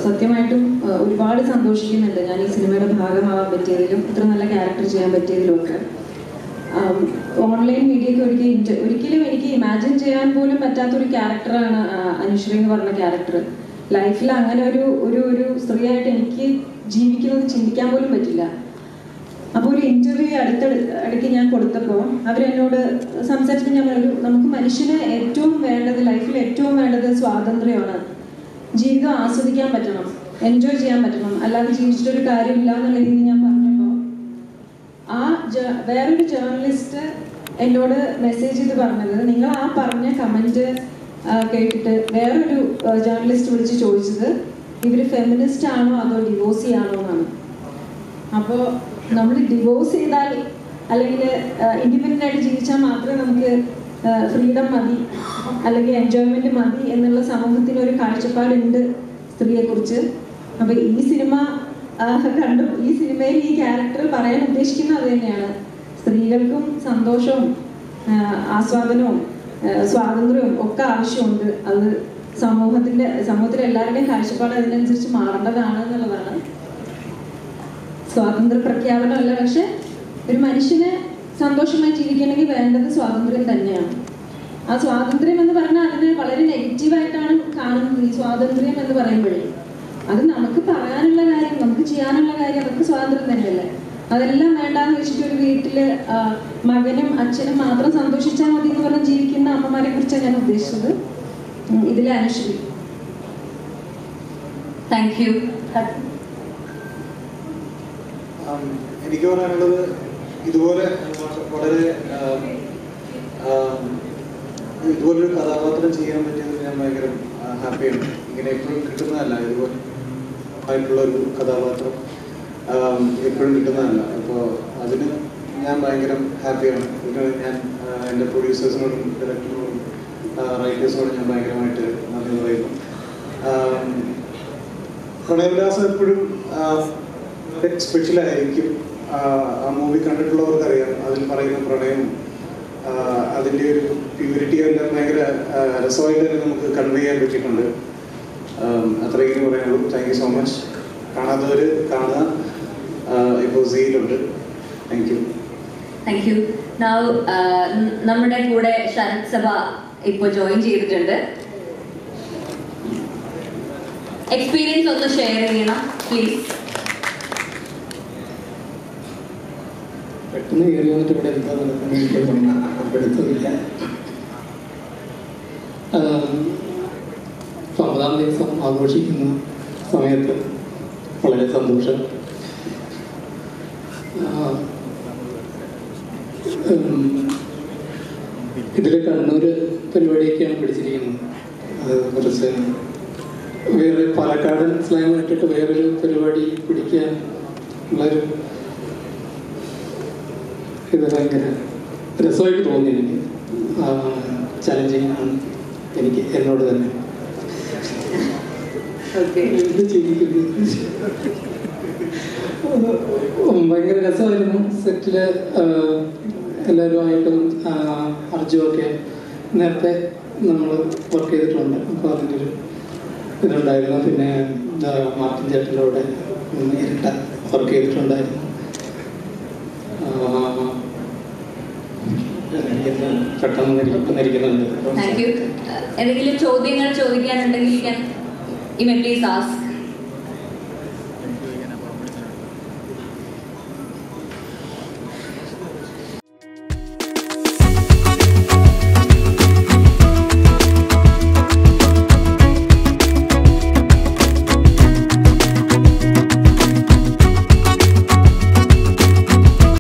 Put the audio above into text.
സത്യമായിട്ടും ആ, ഒരുപാട് സന്തോഷിക്കുന്നുണ്ട് ഞാൻ ഈ സിനിമയുടെ ഭാഗമാവാൻ പറ്റിയതിലും ഇത്ര നല്ല ക്യാരക്ടർ ചെയ്യാൻ പറ്റിയതിലും ഒക്കെ ഓൺലൈൻ മീഡിയയ്ക്ക് ഒരിക്കലും ഇൻറ്റ- ഒരിക്കലും എനിക്ക് ഇമാജിൻ ചെയ്യാൻ പോലും പറ്റാത്തൊരു ക്യാരക്ടറാണ് അനുശ്രീ എന്ന് പറഞ്ഞ ക്യാരക്ടർ ലൈഫിൽ അങ്ങനെ ഒരു ഒരു ഒരു സ്ത്രീയായിട്ട് എനിക്ക് ജീവിക്കുന്നത് ചിന്തിക്കാൻ പോലും പറ്റില്ല അപ്പോൾ ഒരു ഇന്റർവ്യൂ അടുത്ത ഇടയ്ക്ക് ഞാൻ കൊടുത്തപ്പോൾ അവരെന്നോട് സംസാരിച്ചപ്പോൾ ഞാൻ പറഞ്ഞു നമുക്ക് മനുഷ്യന് ഏറ്റവും വേണ്ടത് ലൈഫിൽ ഏറ്റവും വേണ്ടത് സ്വാതന്ത്ര്യമാണ് ജീവിതം ആസ്വദിക്കാൻ പറ്റണം എൻജോയ് ചെയ്യാൻ പറ്റണം അല്ലാതെ ജീവിച്ചിട്ടൊരു കാര്യമില്ല എന്നുള്ള രീതിയിൽ ഞാൻ പറഞ്ഞപ്പോൾ ആ ജ- വേറൊരു ജേർണലിസ്റ്റ് എന്നോട് മെസ്സേജ് ചെയ്ത് പറഞ്ഞത് നിങ്ങൾ ആ പറഞ്ഞ കമന്റ് കേട്ടിട്ട് വേറൊരു ജേർണലിസ്റ്റ് വിളിച്ച് ചോദിച്ചത് ഇവര് ഫെമിനിസ്റ്റ് ആണോ അതോ ഡിവോഴ്സി ആണോ എന്നാണ് അപ്പോൾ നമ്മൾ ഡിവോഴ്സ് ചെയ്താൽ അല്ലെങ്കിൽ ഇൻഡിപെൻഡൻ്റ് ആയിട്ട് ജീവിച്ചാൽ മാത്രമേ നമുക്ക് ഫ്രീഡം മതി അല്ലെങ്കിൽ എൻജോയ്മെന്റ് മതി എന്നുള്ള സമൂഹത്തിന് ഒരു കാഴ്ചപ്പാടുണ്ട് സ്ത്രീയെക്കുറിച്ച് അപ്പോൾ ഈ സിനിമ ആ, കണ്ടു ഈ സിനിമയിൽ ഈ ക്യാരക്ടർ പറയാൻ ഉദ്ദേശിക്കുന്നത് അത് തന്നെയാണ് സ്ത്രീകൾക്കും സന്തോഷവും ആ, ആസ്വാദനവും ആ, സ്വാതന്ത്ര്യവും ഒക്കെ ആവശ്യമുണ്ട് അത് സമൂഹത്തിന്റെ സമൂഹത്തിലെ എല്ലാവരുടെയും കാഴ്ചപ്പാട് അതിനനുസരിച്ച് മാറേണ്ടതാണ് എന്നുള്ളതാണ് സ്വാതന്ത്ര്യ പ്രഖ്യാപനമല്ല പക്ഷെ ഒരു മനുഷ്യന് സന്തോഷമായി ജീവിക്കണമെങ്കിൽ വേണ്ടത് സ്വാതന്ത്ര്യം തന്നെയാണ് ആ സ്വാതന്ത്ര്യം എന്ന് പറഞ്ഞാൽ അതിനെ വളരെ നെഗറ്റീവായിട്ടാണ് കാണുന്നത് ഈ സ്വാതന്ത്ര്യം എന്ന് പറയുമ്പോഴേ അത് നമുക്ക് പറയാനുള്ള കാര്യം നമുക്ക് ചെയ്യാനുള്ള കാര്യം അതൊക്കെ സ്വാതന്ത്ര്യം തന്നെയല്ലേ അതെല്ലാം വേണ്ടാന്ന് വെച്ചിട്ട് ഒരു വീട്ടില് ആ, മകനും അച്ഛനും മാത്രം സന്തോഷിച്ചാൽ മതി എന്ന് പറഞ്ഞ് ജീവിക്കുന്ന അമ്മമാരെ കുറിച്ചാണ് ഞാൻ ഉദ്ദേശിച്ചത് ഉം, ഇതിലെ അനുശ്രീ താങ്ക് യു ആം, എനിക്ക് പറയാനുള്ളത് ഇതുപോലെ വളരെ ആം, ആം, ഇതുപോലൊരു കഥാപാത്രം ചെയ്യാൻ പറ്റിയതിൽ ഞാൻ ഭയങ്കര ഹാപ്പിയാണ് ഇങ്ങനെ എപ്പോഴും കിട്ടുന്നതല്ല ഇതുപോലെ ആയിട്ടുള്ള ഒരു കഥാപാത്രം ആം, എപ്പോഴും കിട്ടുന്നതല്ല അപ്പോൾ അതിന് ഞാൻ ഭയങ്കര ഹാപ്പിയാണ് ഇതിന് ഞാൻ ആ, എൻ്റെ പ്രൊഡ്യൂസേഴ്സിനോടും ഡയറക്ടറിനോടും റൈറ്റേഴ്സിനോടും ഞാൻ ഭയങ്കരമായിട്ട് നന്ദി പറയുന്നു ആം, പ്രണയവിലാസം എപ്പോഴും സ്പെഷ്യൽ ആയിരിക്കും ആ, ആ മൂവി കണ്ടിട്ടുള്ളവർക്ക് അറിയാം അതിൽ പറയുന്ന പ്രണയം ആ, അതിന്റെ ഒരു പ്യൂരിറ്റി എല്ലാം ഭയങ്കര ആ, രസമായിട്ട് തന്നെ നമുക്ക് കൺവേ ചെയ്യാൻ പറ്റിയിട്ടുണ്ട് ആം, അത്രയെങ്കിലും പറയാനുള്ളൂ താങ്ക് യു സോ മച്ച് കാണാത്തവര് കാണുക ഇപ്പോൾ സീലുണ്ട് thank you thank you now നമ്മുടെ കൂടെ ശരത് സഭ ഇപ്പോൾ ജോയിൻ ചെയ്തിട്ടുണ്ട് എക്സ്പീരിയൻസ് ഒന്ന് ഷെയർ ചെയ്യണം പ്ലീസ് പെട്ടെന്ന് കയറി വന്നിട്ട് ഇവിടെ എന്താ നടക്കുന്നത് എനിക്കൊന്നും എടുത്തതില്ല സമ്മതാം ദിവസം ആഘോഷിക്കുന്ന സമയത്ത് വളരെ സന്തോഷം ആ, ഉം, ഇതിൽ കണ്ണൂർ പരിപാടിയൊക്കെയാണ് പിടിച്ചിരിക്കുന്നത് അത് കുറച്ച് വേറെ പാലക്കാടൻ സ്ലാങ് ഇട്ടിട്ട് വേറൊരു പരിപാടി പിടിക്കാൻ ഉള്ളൊരു ഇത് ഭയങ്കര രസമായിട്ട് തോന്നി എനിക്ക് ചലഞ്ചിങ് ആണ് എനിക്ക് എന്നോട് തന്നെ ഓക്കെ എന്ത് ചെയ്യിക്കുന്നു? ഉം, ഭയങ്കര രസമായിരുന്നു സെറ്റില് എല്ലാവരുമായിട്ടും അർജുവൊക്കെ നേരത്തെ നമ്മൾ വർക്ക് ചെയ്തിട്ടുണ്ട് അപ്പോൾ അതിൻ്റെ ഒരു ഇതുണ്ടായിരുന്നു പിന്നെ എന്താ, മാർട്ടിൻ ചേട്ടൻ്റെ കൂടെ നേരിട്ട് വർക്ക് ചെയ്തിട്ടുണ്ടായിരുന്നു ആ, എനിക്ക് പെട്ടെന്ന് ഇരിക്കുന്നുണ്ട് താങ്ക് യു എന്തെങ്കിലും ചോദ്യങ്ങൾ ചോദിക്കാനുണ്ടെങ്കിൽ യു മേ പ്ലീസ് ആസ്ക്